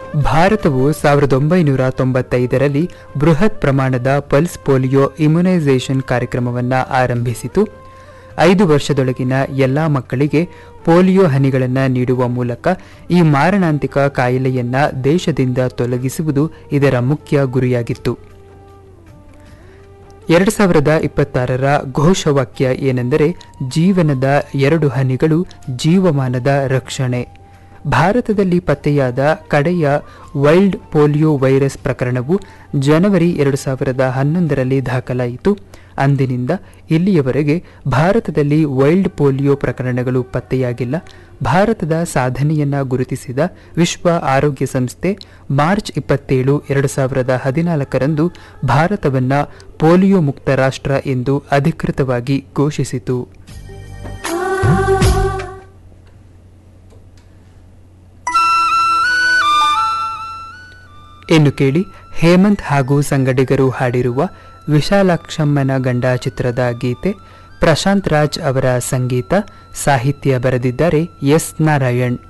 ಭಾರತವು ಸಾವಿರದ ಒಂಬೈನೂರ ತೊಂಬತ್ತೈದರಲ್ಲಿ ಬೃಹತ್ ಪ್ರಮಾಣದ ಪಲ್ಸ್ ಪೋಲಿಯೋ ಇಮ್ಯುನೈಸೇಷನ್ ಕಾರ್ಯಕ್ರಮವನ್ನು ಆರಂಭಿಸಿತು ಐದು ವರ್ಷದೊಳಗಿನ ಎಲ್ಲ ಮಕ್ಕಳಿಗೆ ಪೋಲಿಯೋ ಹನಿಗಳನ್ನು ನೀಡುವ ಮೂಲಕ ಈ ಮಾರಣಾಂತಿಕ ಕಾಯಿಲೆಯನ್ನ ದೇಶದಿಂದ ತೊಲಗಿಸುವುದು ಇದರ ಮುಖ್ಯ ಗುರಿಯಾಗಿತ್ತು ಎರಡು ಸಾವಿರದ ಇಪ್ಪತ್ತಾರರ ಘೋಷವಾಕ್ಯ ಏನೆಂದರೆ ಜೀವನದ ಎರಡು ಹನಿಗಳು ಜೀವಮಾನದ ರಕ್ಷಣೆ ಭಾರತದಲ್ಲಿ ಪತ್ತೆಯಾದ ಕಡೆಯ ವೈಲ್ಡ್ ಪೋಲಿಯೋ ವೈರಸ್ ಪ್ರಕರಣವು ಜನವರಿ ಎರಡು ಸಾವಿರದ ಹನ್ನೊಂದರಲ್ಲಿ ದಾಖಲಾಯಿತು ಅಂದಿನಿಂದ ಇಲ್ಲಿಯವರೆಗೆ ಭಾರತದಲ್ಲಿ ವೈಲ್ಡ್ ಪೋಲಿಯೋ ಪ್ರಕರಣಗಳು ಪತ್ತೆಯಾಗಿಲ್ಲ ಭಾರತದ ಸಾಧನೆಯನ್ನ ಗುರುತಿಸಿದ ವಿಶ್ವ ಆರೋಗ್ಯ ಸಂಸ್ಥೆ ಮಾರ್ಚ್ ಇಪ್ಪತ್ತೇಳು ಎರಡು ಸಾವಿರದ ಹದಿನಾಲ್ಕರಂದು ಭಾರತವನ್ನ ಪೋಲಿಯೋ ಮುಕ್ತ ರಾಷ್ಟ್ರ ಎಂದು ಅಧಿಕೃತವಾಗಿ ಘೋಷಿಸಿತು ಇನ್ನು ಕೇಳಿ ಹೇಮಂತ್ ಹಾಗೂ ಸಂಗಡಿಗರು ಹಾಡಿರುವ ವಿಶಾಲಾಕ್ಷಮ್ಮನ ಗಂಡ ಚಿತ್ರದ ಗೀತೆ ಪ್ರಶಾಂತ್ ರಾಜ್ ಅವರ ಸಂಗೀತ ಸಾಹಿತ್ಯ ಬರೆದಿದ್ದಾರೆ ಎಸ್ ನಾರಾಯಣ್